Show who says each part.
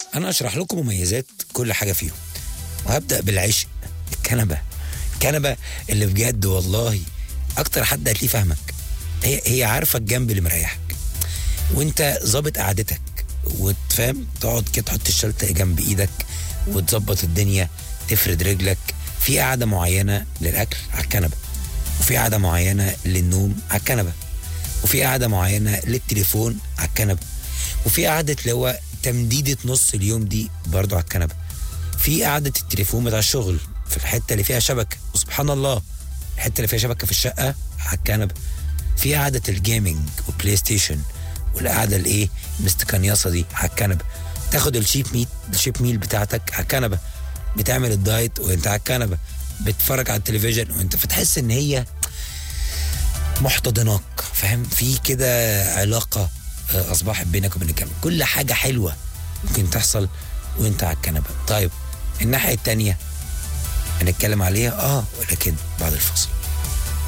Speaker 1: انا اشرح لكم مميزات كل حاجه فيهم وهبدا بالعشق الكنبه الكنبه اللي بجد والله اكتر حد هتلاقيه فاهمك هي هي عارفه الجنب اللي مريحك وانت ظابط قعدتك وتفهم تقعد كده تحط الشلتة جنب ايدك وتظبط الدنيا تفرد رجلك في قعده معينه للاكل على الكنبه وفي قعده معينه للنوم على الكنبه وفي قعده معينه للتليفون على الكنبه وفي قعده اللي هو تمديده نص اليوم دي برضو على الكنبه في قعده التليفون بتاع الشغل في الحته اللي فيها شبكه وسبحان الله الحته اللي فيها شبكه في الشقه على الكنبه في قعده الجيمنج وبلاي ستيشن والقعده الايه المستكنيصه دي على الكنبه تاخد الشيب ميت الشيب ميل بتاعتك على الكنبه بتعمل الدايت وانت على الكنبه بتتفرج على التلفزيون وانت فتحس ان هي محتضناك فاهم في كده علاقه آه، اصبحت بينك وبين الكنبه كل حاجه حلوه ممكن تحصل وانت على الكنبه طيب الناحيه التانيه هنتكلم عليها اه ولكن بعد الفصل